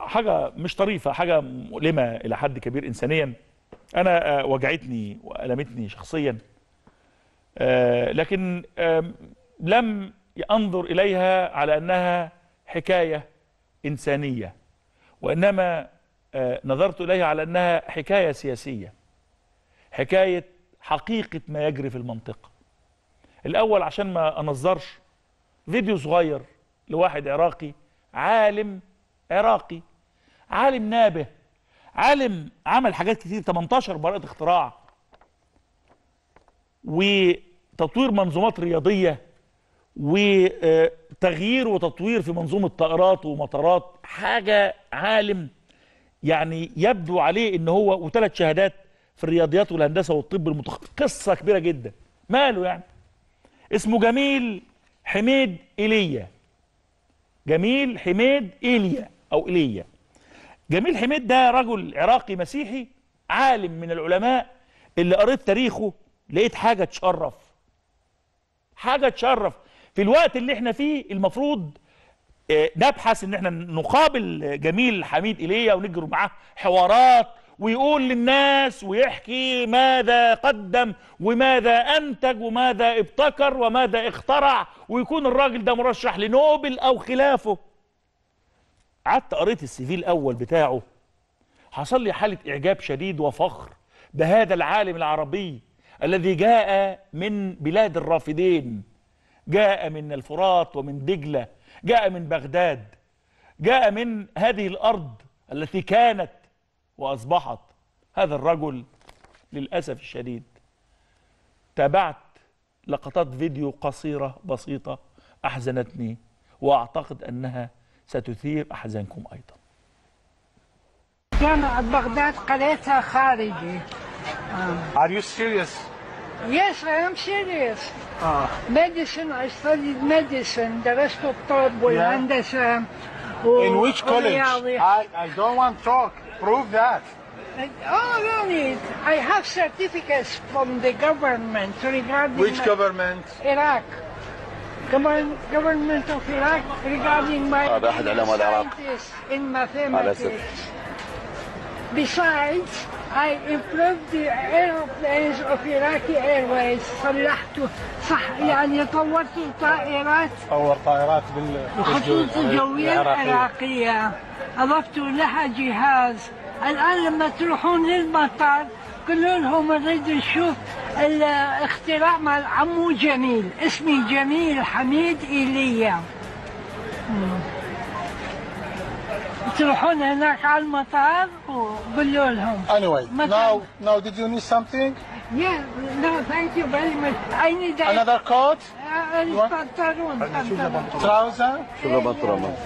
حاجه مش طريفه حاجه مؤلمه الى حد كبير انسانيا انا آه، وجعتني والمتني شخصيا آه، لكن آم، لم انظر اليها على انها حكايه انسانيه وانما آه، نظرت اليها على انها حكايه سياسيه حكايه حقيقه ما يجري في المنطقه الاول عشان ما انظرش فيديو صغير لواحد عراقي عالم عراقي عالم نابه عالم عمل حاجات كتير 18 براءة اختراع وتطوير منظومات رياضية وتغيير وتطوير في منظومة طائرات ومطارات حاجة عالم يعني يبدو عليه ان هو وثلاث شهادات في الرياضيات والهندسة والطب المتخ... قصة كبيرة جدا ماله يعني اسمه جميل حميد ايليا جميل حميد ايليا او ايليا جميل حميد ده رجل عراقي مسيحي عالم من العلماء اللي قريت تاريخه لقيت حاجه تشرف حاجه تشرف في الوقت اللي احنا فيه المفروض آه، نبحث ان احنا نقابل جميل حميد ايليا ونجري معاه حوارات ويقول للناس ويحكي ماذا قدم وماذا انتج وماذا ابتكر وماذا اخترع ويكون الراجل ده مرشح لنوبل او خلافه قعدت قريت السي في الاول بتاعه حصل لي حاله اعجاب شديد وفخر بهذا العالم العربي الذي جاء من بلاد الرافدين جاء من الفرات ومن دجله جاء من بغداد جاء من هذه الارض التي كانت واصبحت هذا الرجل للاسف الشديد تابعت لقطات فيديو قصيره بسيطه احزنتني واعتقد انها ستثير احزانكم ايضا جامعة بغداد قريتها خارجي Are you serious? Yes, I am serious. Medicine, I studied medicine, درست الطب والهندسة In which college? والرياضي. I, I don't want talk. Prove that. Oh, really? I have certificates from the government regarding Which my- government? Iraq. Govern- Government of Iraq regarding my هذا أحد علماء العراق. scientists in على أسف. mathematics. Besides, I improved the airplanes of Iraqi Airways. صلحت صح يعني طورت الطائرات طور طائرات بال الخطوط الجوية العراقية أضفت لها جهاز الآن لما تروحون للمطار قولوا لهم نريد نشوف الاختراع مال عمو جميل اسمي جميل حميد إيليا مم. تروحون هناك على المطار وقولوا لهم Anyway, مثلاً- now, now did you need something? Yeah, no, thank you very much. I need a- Another coat? آه، البنطلون بنطلون. Trouser? شو ذا بنطلون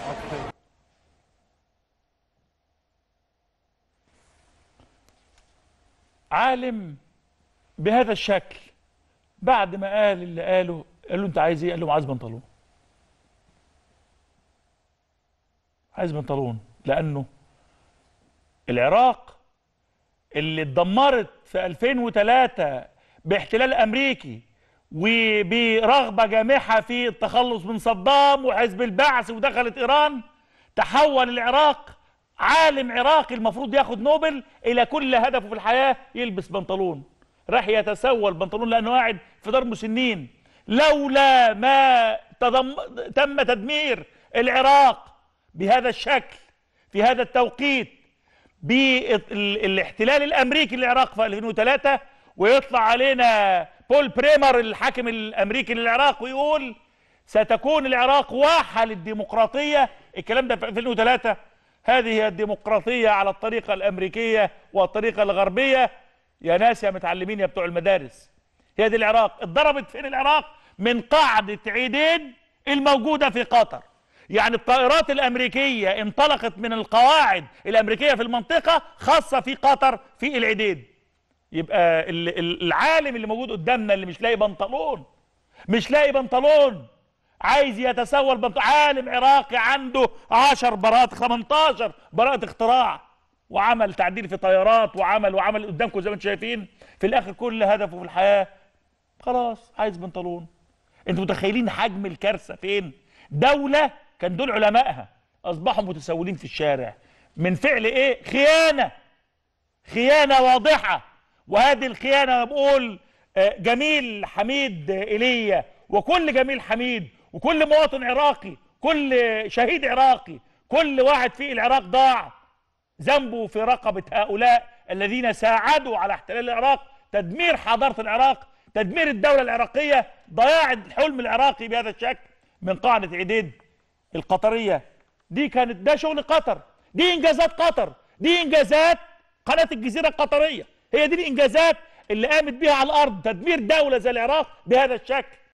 عالم بهذا الشكل بعد ما قال اللي قاله قال له انت عايز ايه؟ قال له عايز بنطلون عايز بنطلون لانه العراق اللي اتدمرت في 2003 باحتلال امريكي وبرغبه جامحه في التخلص من صدام وحزب البعث ودخلت ايران تحول العراق عالم عراقي المفروض ياخد نوبل الى كل هدفه في الحياه يلبس بنطلون راح يتسوى البنطلون لانه قاعد في دار مسنين لولا ما تضم... تم تدمير العراق بهذا الشكل في هذا التوقيت بالاحتلال الامريكي للعراق في 2003 ويطلع علينا بول بريمر الحاكم الامريكي للعراق ويقول ستكون العراق واحه للديمقراطيه الكلام ده في 2003 هذه هي الديمقراطيه على الطريقه الامريكيه والطريقه الغربيه يا ناس يا متعلمين يا بتوع المدارس هي دي العراق اتضربت فين العراق من قاعده عيدين الموجوده في قطر يعني الطائرات الامريكيه انطلقت من القواعد الامريكيه في المنطقه خاصه في قطر في العيدين يبقى ال- ال- العالم اللي موجود قدامنا اللي مش لاقي بنطلون مش لاقي بنطلون عايز يتسوى البنطلون عالم عراقي عنده 10 براءات 18 براءة اختراع وعمل تعديل في طيارات وعمل وعمل قدامكم زي ما انتم شايفين في الاخر كل هدفه في الحياه خلاص عايز بنطلون انتوا متخيلين حجم الكارثه فين دوله كان دول علمائها اصبحوا متسولين في الشارع من فعل ايه خيانه خيانه واضحه وهذه الخيانه أنا بقول آه، جميل حميد آه، ايليا وكل جميل حميد وكل مواطن عراقي كل شهيد عراقي كل واحد في العراق ضاع ذنبه في رقبه هؤلاء الذين ساعدوا على احتلال العراق تدمير حضاره العراق تدمير الدوله العراقيه ضياع الحلم العراقي بهذا الشكل من قاعده عديد القطريه دي كانت ده شغل قطر دي انجازات قطر دي انجازات قناه الجزيره القطريه هي دي الانجازات اللي قامت بها على الارض تدمير دوله زي العراق بهذا الشكل